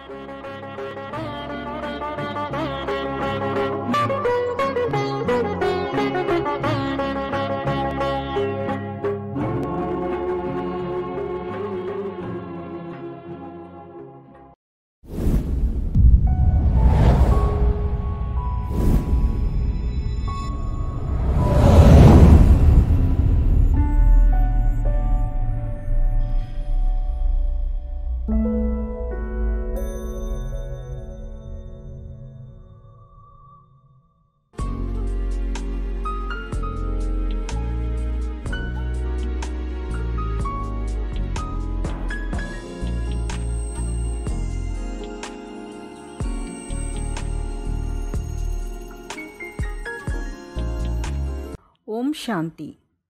ஓம் சாந்தி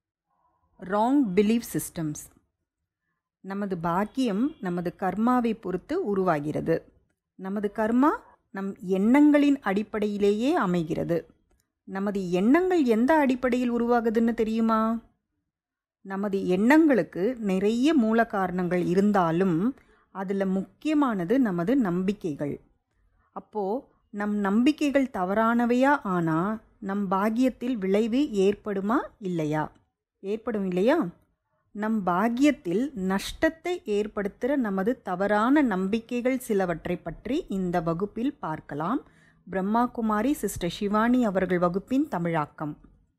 wrong belief systems நமது பாக்கியம் நமது கர்மாவை பொறுத்து உருவாகிறது நமது கர்மா நம் எண்ணங்களின் அடிப்படையிலேயே அமைகிறது நமது எண்ணங்கள் எந்த அடிப்படையில் உருவாகுதுன்னு தெரியுமா நமது எண்ணங்களுக்கு நிறைய மூல காரணங்கள் இருந்தாலும் அதில் முக்கியமானது நமது நம்பிக்கைகள் அப்போது நம் நம்பிக்கைகள் தவறானவையா ஆனால் நம் பாக்கியத்தில் விளைவு ஏற்படுமா இல்லையா ஏற்படும் இல்லையா நம் பாக்கியத்தில் நஷ்டத்தை ஏற்படுத்துகிற நமது தவறான நம்பிக்கைகள் சிலவற்றை பற்றி இந்த வகுப்பில் பார்க்கலாம் பிரம்மா குமாரி சிஸ்டர் சிவானி அவர்கள் வகுப்பின் தமிழாக்கம்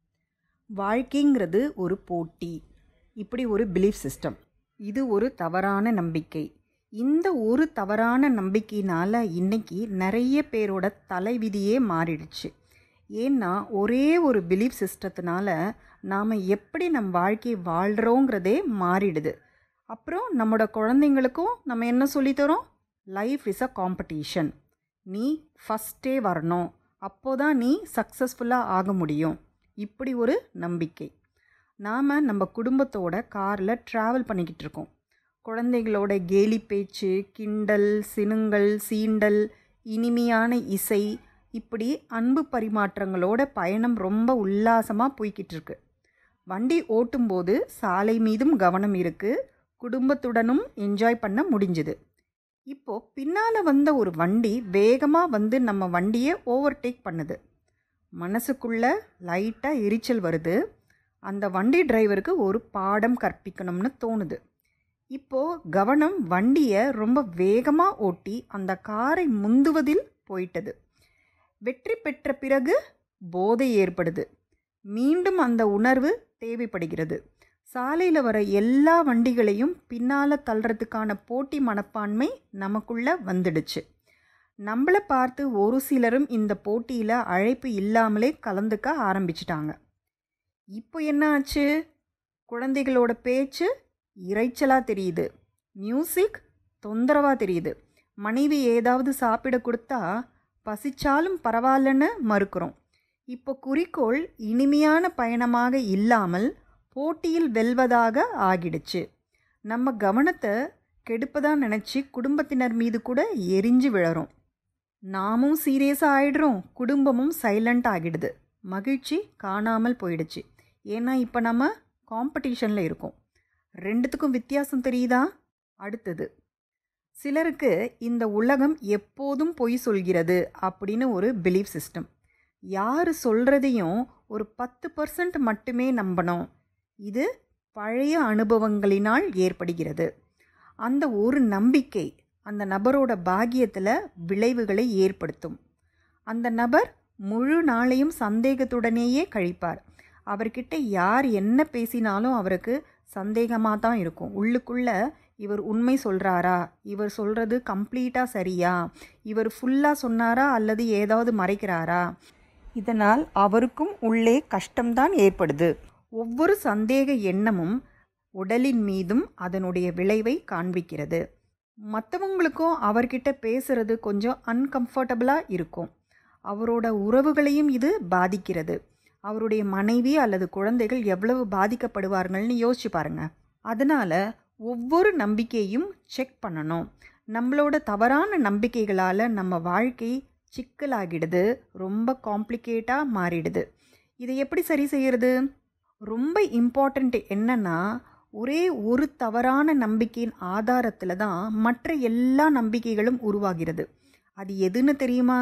வாழ்க்கைங்கிறது ஒரு போட்டி இப்படி ஒரு பிலீஃப் சிஸ்டம் இது ஒரு தவறான நம்பிக்கை இந்த ஒரு தவறான நம்பிக்கையினால் இன்னைக்கு நிறைய பேரோட தலைவிதியே மாறிடுச்சு ஏன்னா ஒரே ஒரு பிலீஃப் சிஸ்டத்தினால நாம் எப்படி நம் வாழ்க்கையை வாழ்கிறோங்கிறதே மாறிடுது அப்புறம் நம்மளோட குழந்தைங்களுக்கும் நம்ம என்ன சொல்லித்தரோம் லைஃப் இஸ் அ காம்படிஷன் நீ ஃபஸ்ட்டே வரணும் அப்போ தான் நீ சக்ஸஸ்ஃபுல்லாக ஆக முடியும் இப்படி ஒரு நம்பிக்கை நாம் நம்ம குடும்பத்தோட காரில் ட்ராவல் பண்ணிக்கிட்டு இருக்கோம் குழந்தைகளோட கேலி பேச்சு கிண்டல் சினுங்கள் சீண்டல் இனிமையான இசை இப்படி அன்பு பரிமாற்றங்களோட பயணம் ரொம்ப உல்லாசமாக போய்கிட்டு இருக்கு வண்டி ஓட்டும்போது சாலை மீதும் கவனம் இருக்குது குடும்பத்துடனும் என்ஜாய் பண்ண முடிஞ்சுது இப்போது பின்னால் வந்த ஒரு வண்டி வேகமாக வந்து நம்ம வண்டியை ஓவர்டேக் பண்ணுது மனசுக்குள்ள லைட்டாக எரிச்சல் வருது அந்த வண்டி டிரைவருக்கு ஒரு பாடம் கற்பிக்கணும்னு தோணுது இப்போது கவனம் வண்டியை ரொம்ப வேகமாக ஓட்டி அந்த காரை முந்துவதில் போயிட்டது வெற்றி பெற்ற பிறகு போதை ஏற்படுது மீண்டும் அந்த உணர்வு தேவைப்படுகிறது சாலையில் வர எல்லா வண்டிகளையும் பின்னால் தள்ளுறதுக்கான போட்டி மனப்பான்மை நமக்குள்ள வந்துடுச்சு நம்மளை பார்த்து ஒரு சிலரும் இந்த போட்டியில் அழைப்பு இல்லாமலே கலந்துக்க ஆரம்பிச்சிட்டாங்க இப்போ என்ன ஆச்சு குழந்தைகளோட பேச்சு இறைச்சலாக தெரியுது மியூசிக் தொந்தரவாக தெரியுது மனைவி ஏதாவது சாப்பிட கொடுத்தா பசிச்சாலும் பரவாயில்லன்னு மறுக்கிறோம் இப்போ குறிக்கோள் இனிமையான பயணமாக இல்லாமல் போட்டியில் வெல்வதாக ஆகிடுச்சு நம்ம கவனத்தை கெடுப்பதாக நினச்சி குடும்பத்தினர் மீது கூட எரிஞ்சு விழறோம் நாமும் சீரியஸாக ஆயிடுறோம் குடும்பமும் சைலண்ட் ஆகிடுது மகிழ்ச்சி காணாமல் போயிடுச்சு ஏன்னா இப்போ நம்ம காம்படிஷனில் இருக்கோம் ரெண்டுத்துக்கும் வித்தியாசம் தெரியுதா அடுத்தது சிலருக்கு இந்த உலகம் எப்போதும் பொய் சொல்கிறது அப்படின்னு ஒரு பிலீஃப் சிஸ்டம் யார் சொல்கிறதையும் ஒரு பத்து பர்சன்ட் மட்டுமே நம்பணும் இது பழைய அனுபவங்களினால் ஏற்படுகிறது அந்த ஒரு நம்பிக்கை அந்த நபரோட பாக்கியத்தில் விளைவுகளை ஏற்படுத்தும் அந்த நபர் முழு நாளையும் சந்தேகத்துடனேயே கழிப்பார் அவர்கிட்ட யார் என்ன பேசினாலும் அவருக்கு சந்தேகமாக தான் இருக்கும் உள்ளுக்குள்ள இவர் உண்மை சொல்கிறாரா இவர் சொல்கிறது கம்ப்ளீட்டாக சரியா இவர் ஃபுல்லாக சொன்னாரா அல்லது ஏதாவது மறைக்கிறாரா இதனால் அவருக்கும் உள்ளே கஷ்டம்தான் ஏற்படுது ஒவ்வொரு சந்தேக எண்ணமும் உடலின் மீதும் அதனுடைய விளைவை காண்பிக்கிறது மற்றவங்களுக்கும் அவர்கிட்ட பேசுறது கொஞ்சம் அன்கம்ஃபர்டபுளாக இருக்கும் அவரோட உறவுகளையும் இது பாதிக்கிறது அவருடைய மனைவி அல்லது குழந்தைகள் எவ்வளவு பாதிக்கப்படுவார்கள்னு யோசிச்சு பாருங்க அதனால ஒவ்வொரு நம்பிக்கையும் செக் பண்ணணும் நம்மளோட தவறான நம்பிக்கைகளால் நம்ம வாழ்க்கை சிக்கலாகிடுது ரொம்ப காம்ப்ளிகேட்டாக மாறிடுது இதை எப்படி சரி செய்யறது ரொம்ப இம்பார்ட்டண்ட் என்னன்னா ஒரே ஒரு தவறான நம்பிக்கையின் ஆதாரத்தில் தான் மற்ற எல்லா நம்பிக்கைகளும் உருவாகிறது அது எதுன்னு தெரியுமா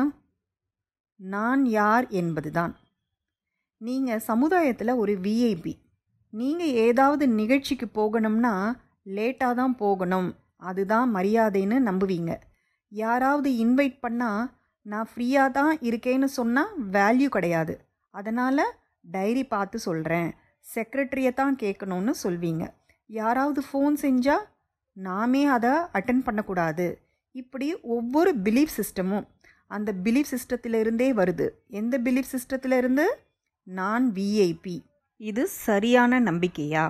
நான் யார் என்பதுதான் நீங்கள் சமுதாயத்தில் ஒரு விஐபி நீங்கள் ஏதாவது நிகழ்ச்சிக்கு போகணும்னா லேட்டாக தான் போகணும் அதுதான் மரியாதைன்னு நம்புவீங்க யாராவது இன்வைட் பண்ணால் நான் ஃப்ரீயாக தான் இருக்கேன்னு சொன்னால் வேல்யூ கிடையாது அதனால் டைரி பார்த்து சொல்கிறேன் செக்ரட்டரியை தான் கேட்கணும்னு சொல்வீங்க யாராவது ஃபோன் செஞ்சால் நாமே அதை அட்டன் பண்ணக்கூடாது இப்படி ஒவ்வொரு பிலீஃப் சிஸ்டமும் அந்த பிலீஃப் சிஸ்டத்திலிருந்தே வருது எந்த பிலீஃப் சிஸ்டத்திலிருந்து நான் விஐபி இது சரியான நம்பிக்கையா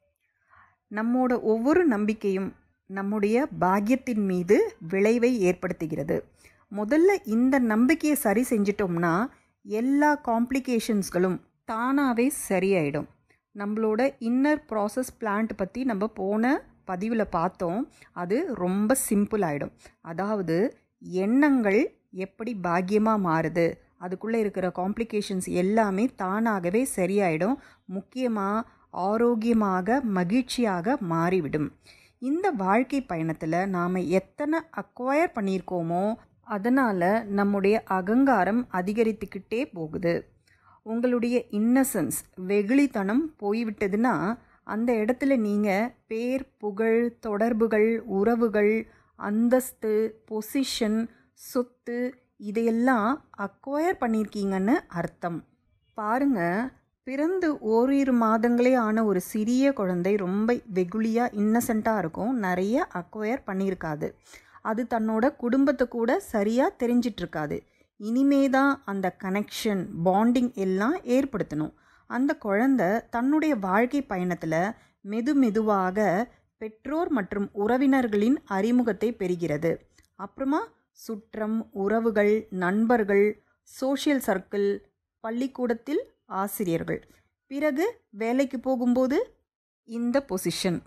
நம்மோட ஒவ்வொரு நம்பிக்கையும் நம்முடைய பாக்கியத்தின் மீது விளைவை ஏற்படுத்துகிறது முதல்ல இந்த நம்பிக்கையை சரி செஞ்சிட்டோம்னா எல்லா காம்ப்ளிகேஷன்ஸ்களும் தானாகவே சரியாயிடும் நம்மளோட இன்னர் ப்ராசஸ் பிளான்ட் பற்றி நம்ம போன பதிவில் பார்த்தோம் அது ரொம்ப சிம்பிள் ஆகிடும் அதாவது எண்ணங்கள் எப்படி பாக்கியமாக மாறுது அதுக்குள்ளே இருக்கிற காம்ப்ளிகேஷன்ஸ் எல்லாமே தானாகவே சரியாயிடும் முக்கியமாக ஆரோக்கியமாக மகிழ்ச்சியாக மாறிவிடும் இந்த வாழ்க்கை பயணத்தில் நாம் எத்தனை அக்வயர் பண்ணியிருக்கோமோ அதனால் நம்முடைய அகங்காரம் அதிகரித்துக்கிட்டே போகுது உங்களுடைய இன்னசென்ஸ் வெகுளித்தனம் போய்விட்டதுன்னா அந்த இடத்துல நீங்கள் பேர் புகழ் தொடர்புகள் உறவுகள் அந்தஸ்து பொசிஷன் சொத்து இதையெல்லாம் அக்வயர் பண்ணியிருக்கீங்கன்னு அர்த்தம் பாருங்க பிறந்து ஓரிரு மாதங்களே ஆன ஒரு சிறிய குழந்தை ரொம்ப வெகுளியாக இன்னசென்ட்டாக இருக்கும் நிறைய அக்வயர் பண்ணியிருக்காது அது தன்னோட குடும்பத்தை கூட சரியாக தெரிஞ்சிட்ருக்காது இனிமே தான் அந்த கனெக்ஷன் பாண்டிங் எல்லாம் ஏற்படுத்தணும் அந்த குழந்தை தன்னுடைய வாழ்க்கை பயணத்தில் மெது மெதுவாக பெற்றோர் மற்றும் உறவினர்களின் அறிமுகத்தை பெறுகிறது அப்புறமா சுற்றம் உறவுகள் நண்பர்கள் சோஷியல் சர்க்கிள் பள்ளிக்கூடத்தில் ஆசிரியர்கள் பிறகு வேலைக்கு போகும்போது இந்த பொசிஷன்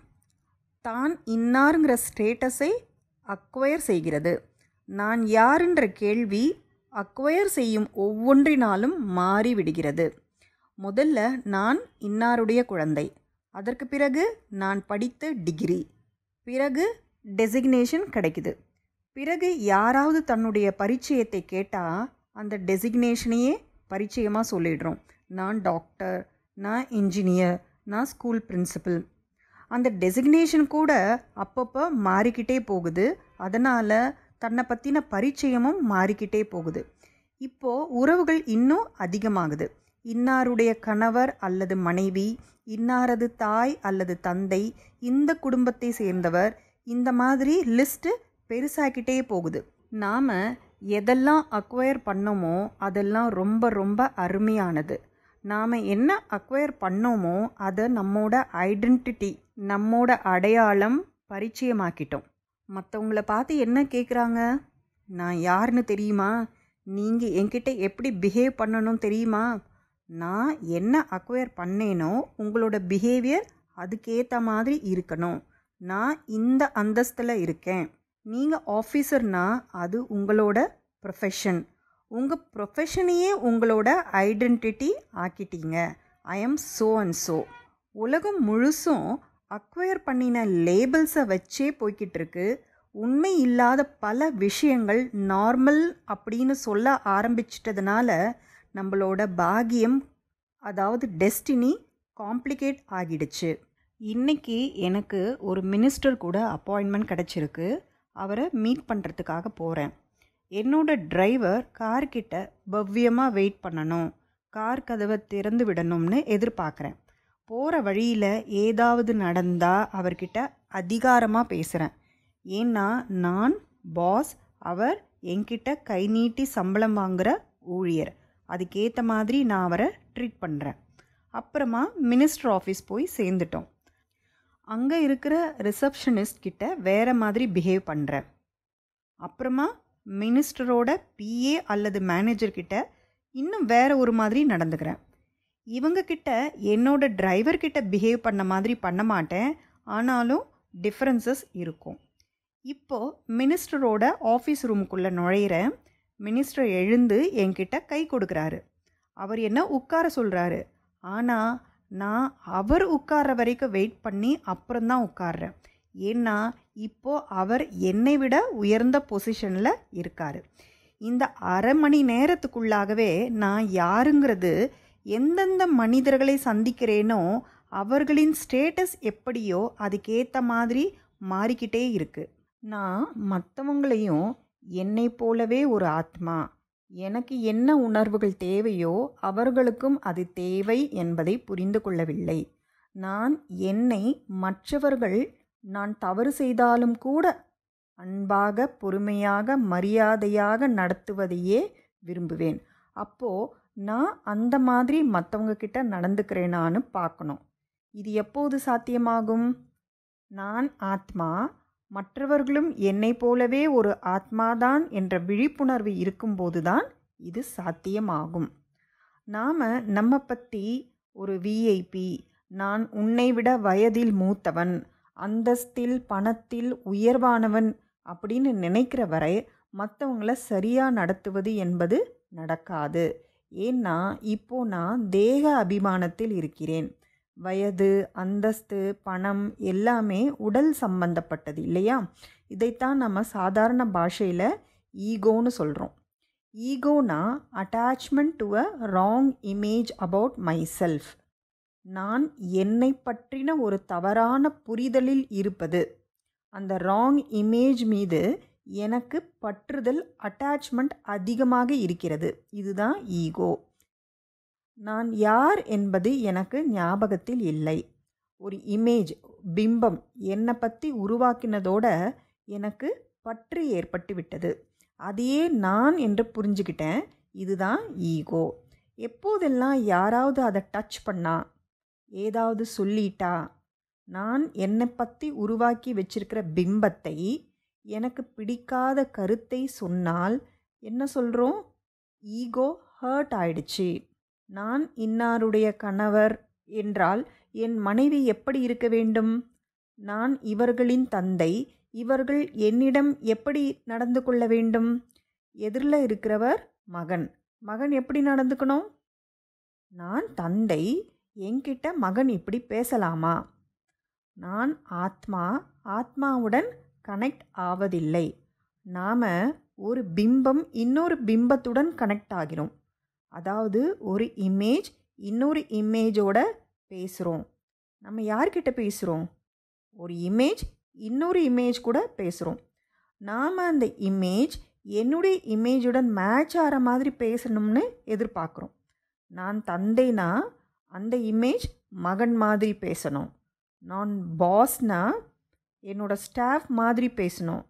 தான் இன்னாருங்கிற ஸ்டேட்டஸை அக்வயர் செய்கிறது நான் யாருன்ற கேள்வி அக்வயர் செய்யும் ஒவ்வொன்றினாலும் மாறிவிடுகிறது முதல்ல நான் இன்னாருடைய குழந்தை அதற்கு பிறகு நான் படித்த டிகிரி பிறகு டெசிக்னேஷன் கிடைக்குது பிறகு யாராவது தன்னுடைய பரிச்சயத்தை கேட்டால் அந்த டெசிக்னேஷனையே பரிச்சயமாக சொல்லிடுறோம் நான் டாக்டர் நான் இன்ஜினியர் நான் ஸ்கூல் பிரின்சிபல் அந்த டெசிக்னேஷன் கூட அப்பப்போ மாறிக்கிட்டே போகுது அதனால் தன்னை பற்றின பரிச்சயமும் மாறிக்கிட்டே போகுது இப்போது உறவுகள் இன்னும் அதிகமாகுது இன்னாருடைய கணவர் அல்லது மனைவி இன்னாரது தாய் அல்லது தந்தை இந்த குடும்பத்தை சேர்ந்தவர் இந்த மாதிரி லிஸ்ட்டு பெருசாக்கிட்டே போகுது நாம் எதெல்லாம் அக்வயர் பண்ணோமோ அதெல்லாம் ரொம்ப ரொம்ப அருமையானது நாம் என்ன அக்வயர் பண்ணோமோ அதை நம்மோட ஐடென்டிட்டி நம்மோட அடையாளம் பரிச்சயமாக்கிட்டோம் மற்றவங்கள பார்த்து என்ன கேட்குறாங்க நான் யாருன்னு தெரியுமா நீங்கள் என்கிட்ட எப்படி பிஹேவ் பண்ணணும் தெரியுமா நான் என்ன அக்வயர் பண்ணேனோ உங்களோட பிஹேவியர் அதுக்கேற்ற மாதிரி இருக்கணும் நான் இந்த அந்தஸ்தில் இருக்கேன் நீங்கள் ஆஃபீஸர்னா அது உங்களோட ப்ரொஃபஷன் உங்கள் ப்ரொஃபஷனையே உங்களோட ஐடென்டிட்டி ஆக்கிட்டீங்க I am so and so உலகம் முழுசும் அக்வயர் பண்ணின லேபிள்ஸை வச்சே போய்கிட்டு இருக்கு உண்மை இல்லாத பல விஷயங்கள் நார்மல் அப்படின்னு சொல்ல ஆரம்பிச்சிட்டதுனால நம்மளோட பாகியம் அதாவது டெஸ்டினி காம்ப்ளிகேட் ஆகிடுச்சு இன்னைக்கு எனக்கு ஒரு மினிஸ்டர் கூட அப்பாயின்மெண்ட் கிடச்சிருக்கு அவரை மீட் பண்ணுறதுக்காக போகிறேன் என்னோட டிரைவர் கார்கிட்ட பவ்யமாக வெயிட் பண்ணணும் கார் கதவை திறந்து விடணும்னு எதிர்பார்க்குறேன் போகிற வழியில் ஏதாவது நடந்தால் அவர்கிட்ட அதிகாரமாக பேசுகிறேன் ஏன்னா நான் பாஸ் அவர் என்கிட்ட கை நீட்டி சம்பளம் வாங்குகிற ஊழியர் அதுக்கேற்ற மாதிரி நான் அவரை ட்ரீட் பண்ணுறேன் அப்புறமா மினிஸ்டர் ஆஃபீஸ் போய் சேர்ந்துட்டோம் அங்கே இருக்கிற ரிசப்ஷனிஸ்ட் கிட்ட வேறு மாதிரி பிஹேவ் பண்ணுறேன் அப்புறமா மினிஸ்டரோட பிஏ அல்லது மேனேஜர் கிட்ட இன்னும் வேற ஒரு மாதிரி நடந்துக்கிறேன் இவங்க கிட்ட என்னோட டிரைவர் கிட்ட பிஹேவ் பண்ண மாதிரி பண்ண மாட்டேன் ஆனாலும் டிஃப்ரென்சஸ் இருக்கும் இப்போது மினிஸ்டரோட ஆஃபீஸ் ரூமுக்குள்ளே நுழையிறேன் மினிஸ்டர் எழுந்து என்கிட்ட கை கொடுக்குறாரு அவர் என்ன உட்கார சொல்கிறாரு ஆனால் நான் அவர் உட்கார்ற வரைக்கும் வெயிட் பண்ணி அப்புறம்தான் உட்கார்றேன் ஏன்னா இப்போ அவர் என்னை விட உயர்ந்த பொசிஷனில் இருக்கார் இந்த அரை மணி நேரத்துக்குள்ளாகவே நான் யாருங்கிறது எந்தெந்த மனிதர்களை சந்திக்கிறேனோ அவர்களின் ஸ்டேட்டஸ் எப்படியோ அதுக்கேற்ற மாதிரி மாறிக்கிட்டே இருக்கு நான் மற்றவங்களையும் என்னை போலவே ஒரு ஆத்மா எனக்கு என்ன உணர்வுகள் தேவையோ அவர்களுக்கும் அது தேவை என்பதை புரிந்து கொள்ளவில்லை நான் என்னை மற்றவர்கள் நான் தவறு செய்தாலும் கூட அன்பாக பொறுமையாக மரியாதையாக நடத்துவதையே விரும்புவேன் அப்போது நான் அந்த மாதிரி மற்றவங்க கிட்ட நடந்துக்கிறேனான்னு பார்க்கணும் இது எப்போது சாத்தியமாகும் நான் ஆத்மா மற்றவர்களும் என்னை போலவே ஒரு ஆத்மாதான் என்ற விழிப்புணர்வு இருக்கும்போது தான் இது சாத்தியமாகும் நாம் நம்ம பற்றி ஒரு விஐபி நான் உன்னை விட வயதில் மூத்தவன் அந்தஸ்தில் பணத்தில் உயர்வானவன் அப்படின்னு நினைக்கிற வரை மற்றவங்கள சரியாக நடத்துவது என்பது நடக்காது ஏன்னா இப்போ நான் தேக அபிமானத்தில் இருக்கிறேன் வயது அந்தஸ்து பணம் எல்லாமே உடல் சம்பந்தப்பட்டது இல்லையா இதைத்தான் நம்ம சாதாரண பாஷையில் ஈகோன்னு சொல்கிறோம் ஈகோனா attachment to a wrong image about myself நான் என்னை பற்றின ஒரு தவறான புரிதலில் இருப்பது அந்த ராங் இமேஜ் மீது எனக்கு பற்றுதல் அட்டாச்மெண்ட் அதிகமாக இருக்கிறது இதுதான் ஈகோ நான் யார் என்பது எனக்கு ஞாபகத்தில் இல்லை ஒரு இமேஜ் பிம்பம் என்னை பற்றி உருவாக்கினதோட எனக்கு பற்று ஏற்பட்டு விட்டது அதையே நான் என்று புரிஞ்சுக்கிட்டேன் இதுதான் ஈகோ எப்போதெல்லாம் யாராவது அதை டச் பண்ணா ஏதாவது சொல்லிட்டா நான் என்னை பற்றி உருவாக்கி வச்சிருக்கிற பிம்பத்தை எனக்கு பிடிக்காத கருத்தை சொன்னால் என்ன சொல்கிறோம் ஈகோ ஹர்ட் ஆயிடுச்சு நான் இன்னாருடைய கணவர் என்றால் என் மனைவி எப்படி இருக்க வேண்டும் நான் இவர்களின் தந்தை இவர்கள் என்னிடம் எப்படி நடந்து கொள்ள வேண்டும் எதிரில் இருக்கிறவர் மகன் மகன் எப்படி நடந்துக்கணும் நான் தந்தை என்கிட்ட மகன் இப்படி பேசலாமா நான் ஆத்மா ஆத்மாவுடன் கனெக்ட் ஆவதில்லை நாம் ஒரு பிம்பம் இன்னொரு பிம்பத்துடன் கனெக்ட் ஆகிறோம் அதாவது ஒரு இமேஜ் இன்னொரு இமேஜோட பேசுகிறோம் நம்ம யார்கிட்ட பேசுகிறோம் ஒரு இமேஜ் இன்னொரு இமேஜ் கூட பேசுகிறோம் நாம் அந்த இமேஜ் என்னுடைய இமேஜுடன் மேட்ச் ஆகிற மாதிரி பேசணும்னு எதிர்பார்க்குறோம் நான் தந்தைனா அந்த இமேஜ் மகன் மாதிரி பேசணும் நான் பாஸ்னா என்னோட ஸ்டாஃப் மாதிரி பேசணும்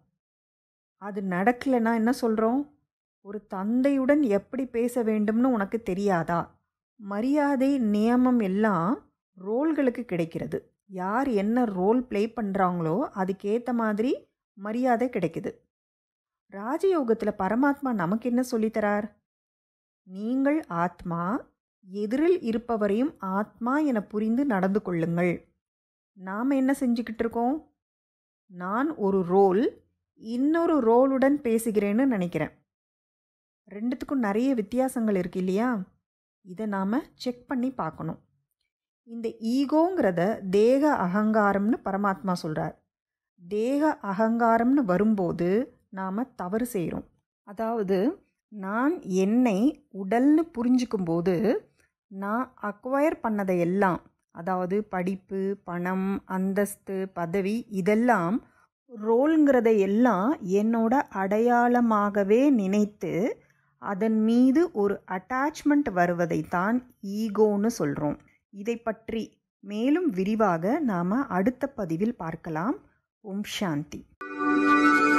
அது நடக்கலைன்னா என்ன சொல்கிறோம் ஒரு தந்தையுடன் எப்படி பேச வேண்டும்னு உனக்கு தெரியாதா மரியாதை நியமம் எல்லாம் ரோல்களுக்கு கிடைக்கிறது யார் என்ன ரோல் ப்ளே பண்ணுறாங்களோ அதுக்கேற்ற மாதிரி மரியாதை கிடைக்குது ராஜயோகத்தில் பரமாத்மா நமக்கு என்ன சொல்லித்தரார் நீங்கள் ஆத்மா எதிரில் இருப்பவரையும் ஆத்மா என புரிந்து நடந்து கொள்ளுங்கள் நாம் என்ன செஞ்சுக்கிட்டு இருக்கோம் நான் ஒரு ரோல் இன்னொரு ரோலுடன் பேசுகிறேன்னு நினைக்கிறேன் ரெண்டுத்துக்கும் நிறைய வித்தியாசங்கள் இருக்கு இல்லையா இதை நாம் செக் பண்ணி பார்க்கணும் இந்த ஈகோங்கிறத தேக அகங்காரம்னு பரமாத்மா சொல்கிறார் தேக அகங்காரம்னு வரும்போது நாம் தவறு செய்கிறோம் அதாவது நான் என்னை உடல்னு புரிஞ்சுக்கும்போது நான் அக்வயர் பண்ணதை எல்லாம் அதாவது படிப்பு பணம் அந்தஸ்து பதவி இதெல்லாம் ரோல்ங்கிறத எல்லாம் என்னோட அடையாளமாகவே நினைத்து அதன் மீது ஒரு அட்டாச்மெண்ட் வருவதைத்தான் ஈகோன்னு சொல்கிறோம் இதை பற்றி மேலும் விரிவாக நாம் அடுத்த பதிவில் பார்க்கலாம் ஓம் சாந்தி